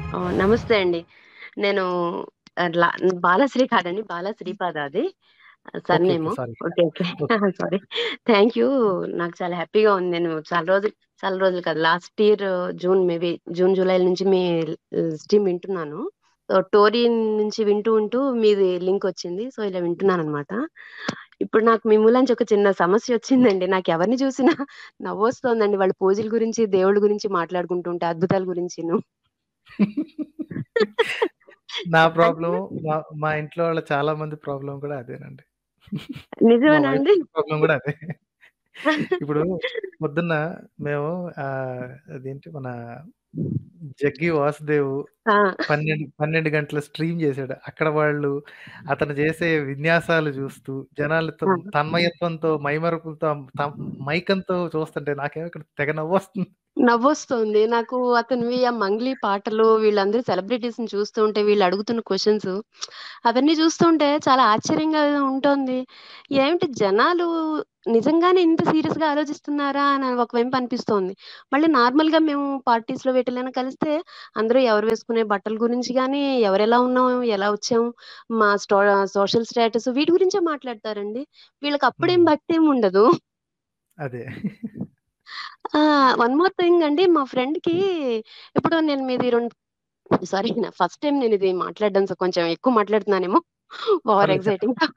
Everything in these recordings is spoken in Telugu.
ఓహ్! నమస్తే అండి. నేను ఆహ్, లా బాలశ్రీ కాదండి. బాల శ్రీపాద అది. Okay. Surname. Okay. Sorry. Okay. Okay. Okay. Sorry. Thank you. నాకు చాలా హ్యాపీగా ఉంది. నేను చాలా రోజులు చాలా రోజులు కాదు. Last year June maybe June, జూలైల నుంచి మీ ఆహ్, స్ట్రీమ్ వింటున్నాను. సో, టోరీ నుంచి వింటూ, వింటూ మీది లింకొచ్చింది. సో, ఇలా వింటున్నాననమాట. ఇప్పుడు నాకు మీ మూలంచి ఒక చిన్న సమస్యొచ్చిందండి. నాకెవరిని చూసినా నవ్వొస్తోందండి. వాళ్ళు పూజల గురించి, దేవుళ్ళ గురించి మాట్లాడుకుంటుంటే అద్భుతాల గురించిను. నా అంటే ప్రాబ్లమ్ మా మా ఇంట్లో వాళ్ళ చాలా మంది ప్రాబ్లమ్ కూడా అదేనండి. మా నిజమేనా వైఫ్ అండి? ప్రాబ్లమ్ కూడా అదే. ఇప్పుడు పొద్దున్న మేము ఆహ్, అదేంటి మన జగ్గి వాసుదేవ్ ఆ! 12, 12 గంటల స్ట్రీమ్ చేసాడు. అక్కడ వాళ్ళు అతను చేసే విన్యాసాలు చూస్తూ, జనాలతో ఆ! తన్మయత్వంతో, మైమరుపులతో తం మైకంతో చూస్తుంటే నాకేమో ఇక్కడ తెగ నవ్వొస్తుంది. నవ్వొస్తోంది. నాకు అతనివి ఆ మంగ్లీ పాటలు, వీళ్ళందరూ సెలబ్రిటీస్‌ని చూస్తుంటే, వీళ్ళు అడుగుతున్న క్వెషన్స్ అవన్నీ చూస్తుంటే చాలా ఆశ్చర్యంగా ఉంటోంది. ఏమిటి జనాలు నిజంగానే ఇంత సీరియస్‌గా ఆలోచిస్తున్నారా అని ఒకవైపు అనిపిస్తోంది. మళ్ళీ నార్మల్‌గా మేము పార్టీస్‌లో వీటిలైనా కలిస్తే అందరూ ఎవరు వేసుకునే బట్టల గురించి గానీ, ఎవరెలా ఉన్నాం, ఎలా వచ్చాం, మా స్టో సోషల్ స్టేటస్ వీటి గురించే మాట్లాడతారండి. వీళ్ళకి అప్పుడేం హ్మ్. భక్తేం ఉండదు. అదే. ఆ! వన్ మోర్ థింగ్ అండి. మా ఫ్రెండ్‌కి ఇప్పుడు నేను మీది రొన్ సారీ నా ఫస్ట్ టైమ్ నేనిది మాట్లాడడం సో, కొంచెం ఎక్కువ మాట్లాడుతున్నానేమో. ఓవర్ పర్లేదు చెప్పండి. ఎక్సైటింగ్‌గా.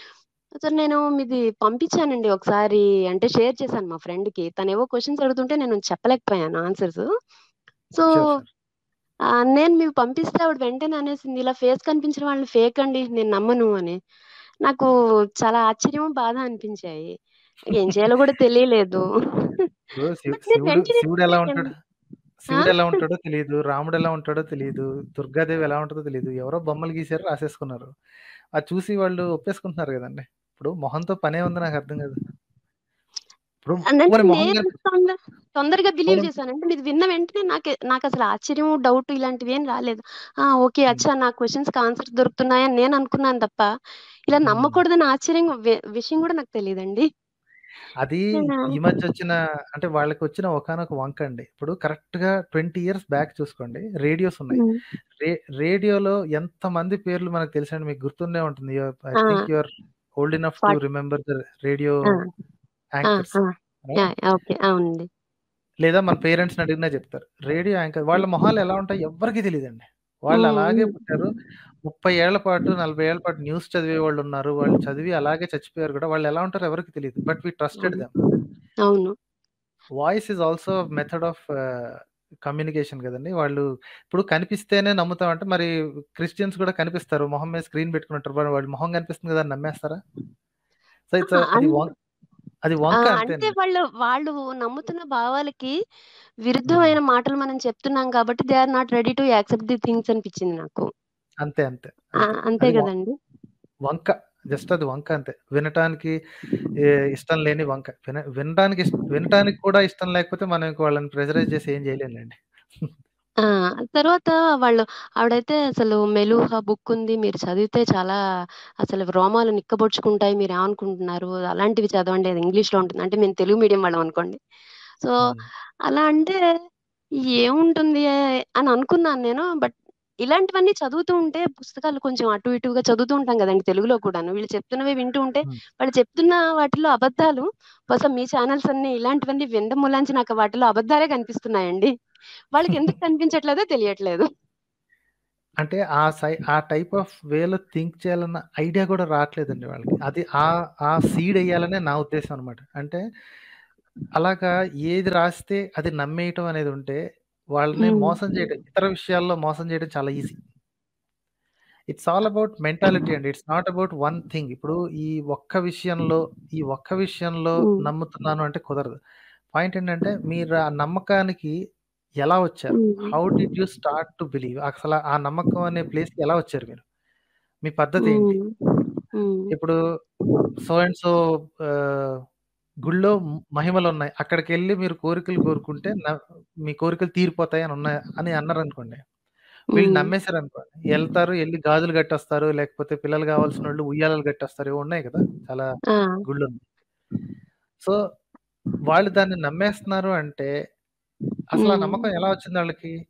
సో, నేను మీది పంపించానండి ఒకసారి అంటే షేర్ చేశాను మా ఫ్రెండ్‌కి. తనేవో క్వెషన్స్ అడుగుతుంటే నేను చెప్పలేకపోయాను answers. So, sure. Sure. Ah, నేను మీవి పంపిస్తే ఆవిడ వెంటనే అనేసింది, "ఇలా ఫేస్ కనిపించిన వాళ్ళని ఫేక్ అండి. నేను నమ్మను" అని. నాకు చాలా ఆశ్చర్యం, బాధ అనిపించాయి. ఏం చేయాలో కూడా తెలియలేదు. ఇప్పుడు శివ్ బట్ నేను శివుడు వెంటనే శివుడెలా ఎన్ ఉంటాడు? ఆ? శివుడెలా ఉంటాడో తెలీదు. రాముడెలా ఉంటాడో తెలీదు. దుర్గాదేవి ఎలా ఉంటదో తెలీదు. ఎవరో బొమ్మలు గీశారు, రాసేసుకున్నారు. అది చూసి వాళ్ళు ఒప్పేసుకుంటున్నారు గదండీ! ఇప్పుడు మొహంతో పనేముంది నాకర్థం కాదు. ఇప్పుడు అంటే పోనీ మొహం నేను కనిపి తొంద తొందరగా బిలీవ్ పోనీ చేశాను. అంటే మీది విన్న వెంటనే నాకే నాకసలు ఆశ్చర్యం, డౌట్ ఇలాంటివేం రాలేదు. ఆ! ఓకే. హ్మ్. అచ్చా! నా క్వెషన్స్‌కి ఆన్సర్స్ దొరుకుతున్నాయని నేను అనుకున్నాను తప్ప, ఇలా హ్మ్. నమ్మకూడదని ఆశ్చర్యం వె విషయం కూడా నాకు తెలీదండి. అది ఆ! ఈ మధ్యొచ్చిన అంటే వాళ్ళకొచ్చిన ఒకానొక వంకండి. ఇప్పుడు కరెక్ట్‌గా 20 ఇయర్స్ బ్యాక్ చూసుకోండి రేడియోస్ ఉన్నాయి. హ్మ్. రే రేడియోలో ఎంతమంది పేర్లు మనకు తెలుసండి మీకు గుర్తుండే ఉంటుంది. You I ah! Think you are old enough to fat remember the radio ah! Ah! Anchors. Ah! Right? Yeah! Okay. అవునండి. లేదా మన పేరెంట్స్‌ని అడిగినా చెప్తారు. రేడియో యాంకర్ వాళ్ళ మొహాలు ఎలా ఉంటాయో ఎవ్వరికీ తెలీదండి. వాళ్ళు హ్మ్. అలాగే హ్మ్. పుట్టారు. 30 ఏళ్ల పాటు, 40 ఏళ్ల పాటు న్యూస్ చదివేవాళ్ళున్నారు. వాళ్ళు చదివి అలాగే చచ్చిపోయారు కూడా. వాళ్ళు ఎలా ఉంటారో ఎవరికీ తెలీదు. బట్ వి ట్రస్టెడ్ అవును. దెమ్. అవును. Voice is also method of ah, communication కదండీ! వాళ్ళు ఇప్పుడు కనిపిస్తేనే నమ్ముతామంటే మరి క్రిస్టియన్స్ కూడా కనిపిస్తారు. మొహం మీద స్క్రీన్ పెట్టుకొని ఉంటారు. మరి వాళ్ళ మొహం కనిపిస్తుంది కదా! అని నమ్మేస్తారా? సో, ఇట్స్ అహా! అది అన్ వం అది ఆ! వంక అంటే అంతేనండి. వాళ్ళు వాళ్ళు నమ్ముతున్న భావాలకి హ్మ్. విరుద్ధమైన మాటలు మనం చెప్తున్నాం కాబట్టి they are not ready to accept the things అనిపించింది నాకు. అంతే. అంతే. ఆ! అంతే. అంతే అది వ గదండీ! వంక. జస్ట్ అది వంక అంతే. వినటానికి ఏ ఇష్టం లేని వంక. విన వినడానికి ఇష్ వినటానికి కూడా ఇష్టం లేకపోతే మనం ఇంక వాళ్ళని ప్రెషరైజ్ చేసి ఏం చేయలేంలెండి. ఆ! తర్వాత వాళ్ళు ఆవిడైతే అసలు 'మెలూహ' బుక్ ఉంది. మీరు చదివితే చాలా అసలు రోమాలు నిక్కబొడుచుకుంటాయి. మీరేమనుకుంటున్నారు? అలాంటివి చదవండి. అది ఇంగ్లీష్‌లో ఉంటుంది. అంటే మేము తెలుగు మీడియం వాళ్ళం అనుకోండి. సో, హ్మ్. అలా అంటే ఏముంటుంది అని అనుకున్నాను నేను. బట్ ఇలాంటివన్నీ చదువుతూ ఉంటే పుస్తకాలు కొంచెం అటు ఇటుగా చదువుతూ ఉంటాం గదండీ తెలుగులో కూడాను. వీళ్ళు చెప్తున్నవి వింటూ ఉంటే హ్మ్. వాళ్ళు చెప్తున్న వాటిలో అబద్ధాలు బహుశా మీ ఛానెల్స్ అన్నీ ఇలాంటివన్నీ వినడం మూలాంచి నాకు వాటిలో అబద్ధాలే కనిపిస్తున్నాయండి. వాళ్ళకెందుకు కనిపించట్లేదో తెలియట్లేదు. అంటే ఆ సై ఆ టైప్ ఆఫ్ వేలో థింక్ చేయాలన్న ఐడియా కూడా రాట్లేదండి వాళ్ళకి. అది ఆ ఆ సీడ్ ఎయ్యాలనే నా ఉద్దేశ్యం అన్నమాట. అంటే అలాగా ఏది రాస్తే అది నమ్మేయటం అనేది ఉంటే వాళ్ళని హ్మ్. మోసం చేయడం ఇతర విషయాల్లో మోసం చేయడం చాలా easy. It's all about mentality అండి. It's not about one thing. ఇప్పుడు ఈ ఒక్క విషయంలో, ఈ ఒక్క విషయంలో హ్మ్. నమ్ముతున్నాను అంటే కుదరదు. పాయింట్ ఏంటంటే మీరు ఆ నమ్మకానికి ఎలా వచ్చారు? Hmm. How did you start to believe? అసల ఆ నమ్మకం అనే ప్లేస్‌కి ఎలా వచ్చారు మీరు? మీ పద్ధతి ఏంటి? హ్మ్. హ్మ్. ఇప్పుడు సో అండ్ సో ఆహ్, గుడిలో మహిమలున్నాయి. అక్కడికెళ్లి మీరు కోరికలు కోరుకుంటే న మీ కోరికలు తీరిపోతాయి అని ఉన్నాయి అని అన్నారనుకోండి. వీళ్ళు హ్మ్. నమ్మేసారనుకోండి. ఎళ్తారు, ఎళ్లి గాజులు కట్టొస్తారు. లేకపోతే పిల్లలు కావాల్సినోళ్ళు ఉయ్యాలలు కట్టొస్తారు. ఏవో ఉన్నాయి కదా! చాలా ఆ! గుళ్ళున్నాయి. సో, వాళ్ళు దాన్ని నమ్మేస్తున్నారు అంటే, అసలు ఆ హ్మ్. నమ్మకం ఎలా వచ్చిందాళ్ళకి?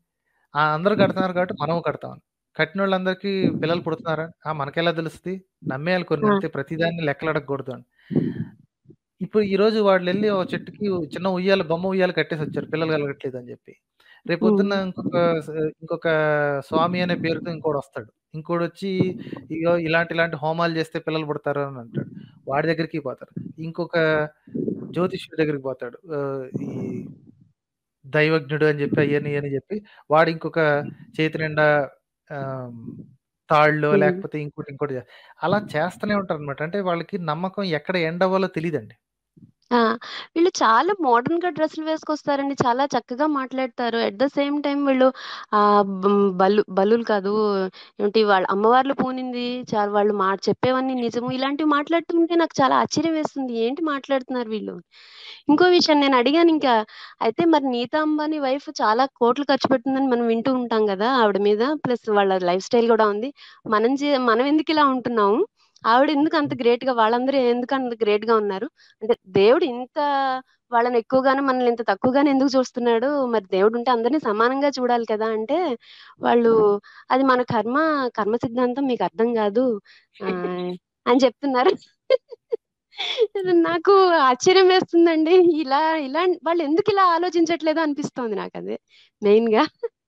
ఆ! అందరూ కడుతున్నారు కాబట్టి మనము కడతామని. కట్టినోళ్ళందరికీ పిల్లలు పుడుతున్నారా? ఆ! మనకెలా తెలుస్తది? నమ్మేయాలి కొన్ని ఆ! అంతే ప్రతిదాన్ని లెక్కలడగకూడదు అని. ఇప్పుడు ఈరోజు వాళ్ళెళ్లి ఓ చెట్టుకి చిన్న ఉయ్యాల బొమ్మ ఉయ్యాల కట్టేసొచ్చారు పిల్లలు కలగట్లేదని జెప్పి. రేపొద్దున్న హ్మ్. ఇంకొక స ఇంకొక స్వామి అనే పేరుతో ఇంకోడొస్తాడు. ఇంకోడొచ్చి ఇగో ఇలాంటి ఇలాంటి హోమాలు జేస్తే పిల్లలు పుడతారు అని అంటాడు. వాడి దగ్గరికి పోతారు. ఇంకొక జ్యోతిష్యుడి దగ్గరికి పోతాడు. ఆహ్, ఈ దైవజ్ఞుడు అని జెప్పి అయ్యని ఇయ్యని జెప్పి వాడు ఇంకొక చేతి నిండా ఆహ్, తాళ్ళో హ్మ్. లేకపోతే ఇంకోటి ఇంకోటి జే అలా చేస్తూనే ఉంటారనమాట. అంటే వాళ్ళకి నమ్మకం ఎక్కడ ఎండ్ అవ్వాలో తెలీదండి. ఆ! వీళ్ళు చాలా మోడర్న్‌గా డ్రెస్సులు వేసుకొస్తారండి. చాలా చక్కగా మాట్లాడతారు. ఎట్ ద సేమ్ టైమ్ వీళ్ళు ఆహ్, బ్ బల్లు బల్లులు కాదు ఏంటి వాళ్ళ అమ్మవార్లు పూనింది చాలు వాళ్ళు మా చెప్పేవన్నీ నిజము ఇలాంటివి మాట్లాడుతుంటే నాకు చాలా ఆశ్చర్యం వేస్తుంది. ఏంటి మాట్లాడుతున్నారు వీళ్ళు? ఇంకో విషయం నేను అడిగాను ఇంకా, అయితే మరి నీతా అంబానీ వైఫ్ చాలా కోట్లు ఖర్చు పెట్టిందని మనం వింటూ ఉంటాం గదా! ఆవిడ మీద. ప్లస్ వాళ్ళ లైఫ్ స్టైల్ గూడా ఉంది. మనం జే మనం ఎందుకిలా ఉంటున్నాము? ఆవిడ ఎందుకు అంత హ్మ్. గ్రేట్‌గా వాళ్ళందరూ ఎందుకు అంత గ్రేట్‌గా ఉన్నారు? అంటే దేవుడు ఇంత వాళ్ళని ఎక్కువగాను, మనల్ని ఇంత తక్కువగాను ఎందుకు చూస్తున్నాడు? మరి దేవుడుంటే అందరిని సమానంగా చూడాలి కదా! అంటే వాళ్ళు అది మన కర్మ, కర్మ సిద్ధాంతం మీకర్థం గాదు ఆహ్, అని చెప్తున్నారు. నాకు ఆశ్చర్యం వేస్తుందండి. ఇలా ఇలా వాళ్ళెందుకిలా ఆలోచించట్లేదో అనిపిస్తోంది నాకదే మెయిన్‌గా.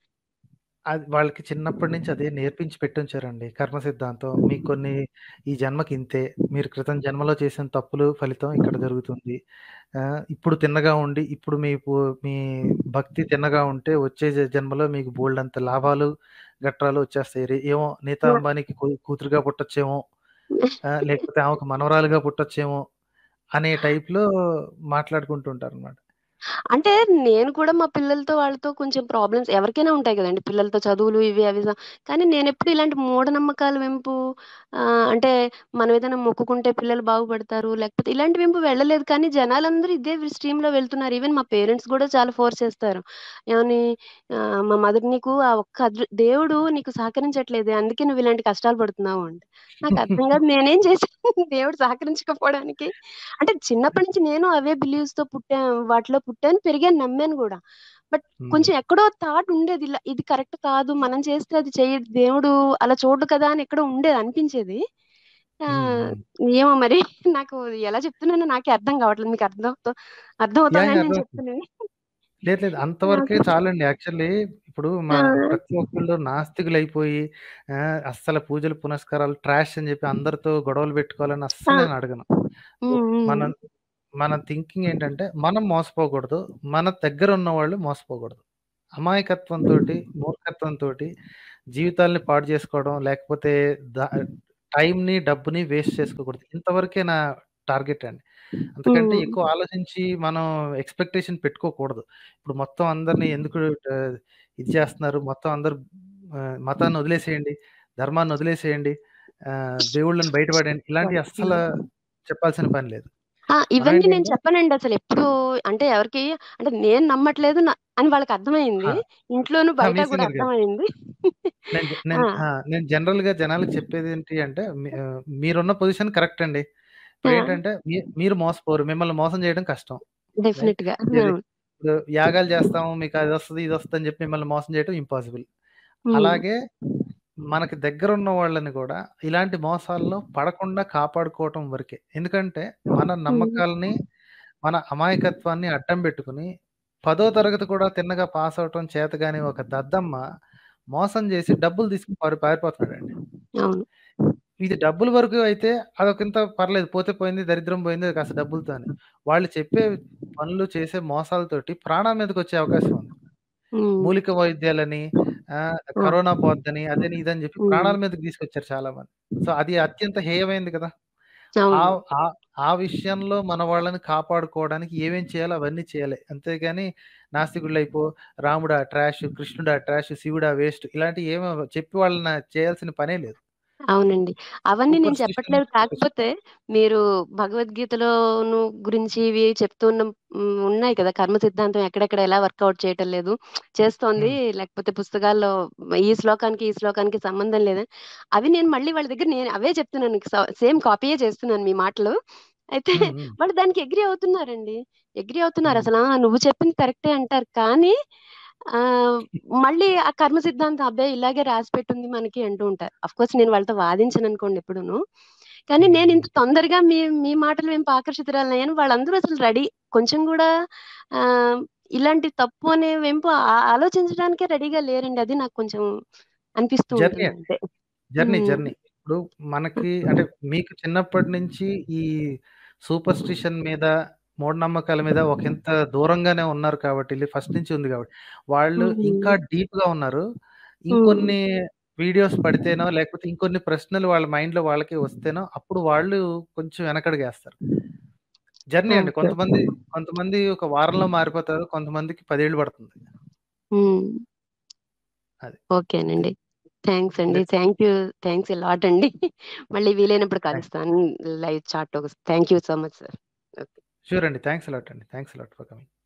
అది వాళ్ళకి చిన్నప్పటి నుంచి అదే నేర్పించి పెట్టుంచారండి. కర్మ సిద్ధాంతం. మీకు కొన్ని ఈ జన్మకి ఇంతే. మీరు క్రితం జన్మలో చేసిన తప్పులు ఫలితం ఇక్కడ జరుగుతుంది. ఆహ్, ఇప్పుడు తిన్నగా ఉండి, ఇప్పుడు మీ పు మీ భక్తి తిన్నగా ఉంటే వచ్చే జ జన్మలో మీకు బోలెడంత లాభాలు, గట్రాలు వచ్చేస్తాయి. రే ఏమో నీతా అంబానీకి కూ కూతురుగా పుట్టొచ్చేమో, ఆహ్, లేకపోతే ఆమెకు మనవరాలుగా పుట్టొచ్చేమో అనే టైప్‌లో మాట్లాడుకుంటూ ఉంటారనమాట. అంటే నేను కూడా మా పిల్లలతో వాళ్ళతో కొంచెం ప్రాబ్లమ్స్ ఎవరికైనా ఉంటాయి గదండీ! పిల్లలతో చదువులు ఇవి అవి స కానీ నేనెప్పుడు ఇలాంటి మూఢనమ్మకాల వెంపు ఆహ్, అంటే మనం ఏదైనా మొక్కుకుంటే పిల్లలు బాగుపడతారు. లేకపోతే ఇలాంటి వెంపు వెళ్ళలేదు. కానీ జనాలందరూ ఇదే వి స్ట్రీమ్‌లో వెళ్తున్నారు. ఈవెన్ మా పేరెంట్స్ గూడా చాలా ఫోర్స్ చేస్తారు. ఏమని ఆహ్, మా మదర్ "నీకు ఆ ఒక్క అదృ దేవుడు నీకు సహకరించట్లేదే. అందుకే నువ్వు ఇలాంటి కష్టాలు పడుతున్నావు" అంట. నాకర్థం కాదు నేనేం చేశాను దేవుడు సహకరించకపోవడానికి? అంటే చిన్నప్పటి నుంచి నేను అవే బిలీవ్స్‌తో పుట్టా వాటిలో పుట్టాను, పెరిగాను, నమ్మాను గూడా. బట్ హ్మ్. కొంచెం ఎక్కడో థాట్ ఉండేది. ఇలా ఇది కరెక్ట్ కాదు. మనం చేస్తే అది చెయ్యడు దేవుడు అలా చూడడు కదా! అని ఎక్కడో ఉండేది అనిపించేది. హ్మ్. ఆహ్, హ్మ్. ఏమో మరి నాకు ఎలా చెప్తున్నానో నాకే అర్థం కావట్లేదు. మీకు అర్థం అవుతో యాహ్! యాహ్! అర్థమవుతోందని నేను అర్థమవుతుంది. చెప్తున్నది. లేదు లేదు. అంతవరకే నాకు చాలండి. యాక్చువల్లీ ఇప్పుడు మా ఆ! ప్రతి ఒక్కళ్ళు నాస్తికులైపోయి ఆహ్, అస్సలు పూజలు, పునస్కారాలు ట్రాష్ అని జెప్పి అందరితో గొడవలు పెట్టుకోవాలని ఆ! అస్సలు నేను అడగను. ఒ హ్మ్. హ్మ్. మనం మన థింకింగ్ ఏంటంటే మనం మోసపోకూడదు. మన దగ్గర ఉన్నవాళ్ళు మోసపోకూడదు. అమాయకత్వంతోటి, మూర్ఖత్వంతోటి జీవితాల్ని పాడు జేసుకోవడం, లేకపోతే ద టైమ్‌ని, డబ్బుని వేస్ట్ చేసుకోకూడదు. ఇంతవరకే నా టార్గెట్ అండి. అంతకంటే హ్మ్. ఎక్కువ ఆలోచించి మనం ఎక్స్‌పెక్టేషన్ పెట్టుకోకూడదు. ఇప్పుడు మొత్తం అందరిని ఎందుకు ఆహ్, ఇది చేస్తున్నారు, మొత్తం అందరూ ఆహ్, మతాన్ని వదిలేసేయండి, ధర్మాన్ని వదిలేసేయండి, ఆహ్, దేవుళ్ళని బయట పడేయండి. సారీ. ఇలాంటియి అస్సల హ్మ్. చెప్పాల్సిన పని లేదు. ఆ! మనం ఇవన్నీ నేను ఏంటంటే చెప్పనండి అసలెప్పుడూ అంటే ఎవరికీ అంటే నేను నమ్మట్లేదు న అని ఆ! వాళ్ళకర్థమైంది. ఇంట్లోను, ఆ! బయట మీ గూడా సంగతి కాదు. అర్థమైంది. నేను జ ఆ! నేను ఆ! నేను జనరల్‌గా జనాలకి చెప్పేదేంటి అంటే మీ ఆహ్, మీరున్న పొజిషన్ కరెక్ట్ అండి. ఆ! ఇప్పుడేంటంటే మీ మీరు మోసపోరు. మిమ్మల్ని మోసం చేయడం కష్టం. రైట్. డెఫినిట్‌గా. ఇది అవును. ఇప్పుడు యాగాలు చేస్తాము. మీకు అదొస్తది, ఇదొస్తది అని చెప్పి మిమ్మల్ని మోసం చేయడం ఇంపాసిబుల్. హ్మ్. అలాగే మనకి దగ్గరున్న వాళ్ళని గూడా ఇలాంటి మోసాల్లో పడకుండా కాపాడుకోవటం వరకే. ఎందుకంటే మన హ్మ్. నమ్మకాల్ని, మన అమాయకత్వాన్ని అడ్డం బెట్టుకొని, పదో తరగతి కూడా తిన్నగా పాస్ అవ్వటం చేతగాని ఒక దద్దమ్మ మోసం జేసి డబ్బులు తీసుకొని పారి పారిపోతున్నాడండి. అవును. ఇది డబ్బుల వరకు అయితే అదొకింత పర్లేదు. పోతే పోయింది, దరిద్రం పోయింది కాస్త డబ్బులతో అని. వాళ్ళు చెప్పే పనులు, చేసే మోసాలతోటి ప్రాణాల మీదకొచ్చే అవకాశం ఉంది. హ్మ్. మూలిక వైద్యాలని, ఆహ్, ఆ! కరోనా పోద్దని, అదని ఇదని జెప్పి హ్మ్. ప్రాణాల మీదకి తీసుకొచ్చారు చాలామంది. సో, అది అత్యంత హేయమైంది కదా! అవును. ఆవ్ ఆ ఆ విషయంలో మన వాళ్ళని కాపాడుకోవడానికి ఏమేం చేయాలో అవన్నీ చేయాలి. అంతేగాని నాస్తికుడిలైపో, రాముడా ట్రాష్, కృష్ణుడా ట్రాష్, శివుడా వేస్ట్ ఇలాంటివి ఏమో చెప్పి వాళ్ళని చేయాల్సిన పనే లేదు. అవునండి. అవన్నీ నేను సూపర్‌స్టిషన్ చెప్పట్లేదు. నుంచి సూపర్‌స్టి కాకపోతే మీరు భగవద్గీతలోను గురించి ఇవి చెప్తున్న హ్మ్, ఉన్నాయి కదా! కర్మ సిద్ధాంతం ఎక్కడెక్కడ ఎలా వర్కౌట్ చేయటం లేదు. చేస్తోంది. హ్మ్. లేకపోతే పుస్తకాల్లో ఈ శ్లోకానికి, ఈ శ్లోకానికి సంబంధం లేదని. అవి నేను మళ్ళీ వాళ్ళ దగ్గర నేను అవే చెప్తున్నాను. స సేమ్ కాపీయే చేస్తున్నాను మీ మాటలు. అయితే హ్మ్. హ్మ్. వాళ్ళు దానికి అగ్రీ అవుతున్నారండి. అగ్రీ అవుతున్నారు. హ్మ్. అసలు ఆ! నువ్వు చెప్పింది కరెక్టే అంటారు. కానీ ఆహ్, మళ్ళీ ఆ కర్మ సిద్ధాంతం అబ్బే! ఇలాగే రాసిపెట్టుంది మనకి అంటూ ఉంటారు. అఫ్‌కోర్స్ నేను వాళ్ళతో వాదించననుకోండి ఎప్పుడూను. కానీ హ్మ్. నేను ఇంత హ్మ్. తొందరగా మీ మీ మాటలు వింపి ఆకర్షితురాలినయ్యాను. వాళ్ళందరూ అసలు రెడీ కొంచెం గూడా ఆహ్, ఇలాంటి తప్పు అనే వెంపు ఆ ఆలోచించడానికే రెడీగా లేరండి. అది నాకు కొంచెం అనిపిస్తూ జర్నీ ఉంటుంది అండి. అంతే. జర్నీ, హ్మ్. జర్నీ. ఇప్పుడు మనకి అంటే మీకు చిన్నప్పటి నుంచి ఈ సూపర్‌స్టిషన్ మీద, మూఢనమ్మకాల మీద ఒకంత దూరంగానే ఉన్నారు కాబట్టి లే ఫస్ట్ నుంచి ఉంది కాబట్టి, వాళ్ళు ఇంకా హ్మ్. డీప్‌గా ఉన్నారు. హ్మ్. ఇంకొన్ని వీడియోస్ పడితేనో, లేకపోతే ఇంకొన్ని ప్రశ్నలు వాళ్ళ మైండ్‌లో వాళ్ళకే వస్తేనో, అప్పుడు వాళ్ళు కొంచెం వెనకడుగేస్తారు. జర్నీ అండి. ఓకే. కొంతమంది, కొంతమంది ఒక వారంలో మారిపోతారు. కొంతమందికి 10 ఏళ్ళు పడుతుంది. హ్మ్. అది. ఓకేనండి. అది. థాంక్స్ అండి. Let's thank you. Thanks a lot అండి. మళ్ళీ వీలైనప్పుడు థాంక్స్. కలుస్తాను. Live chat thank you so much sir. Okay. Sure అండి. థాంక్స్ ఎ లాట్ అండి. Thanks a lot for coming.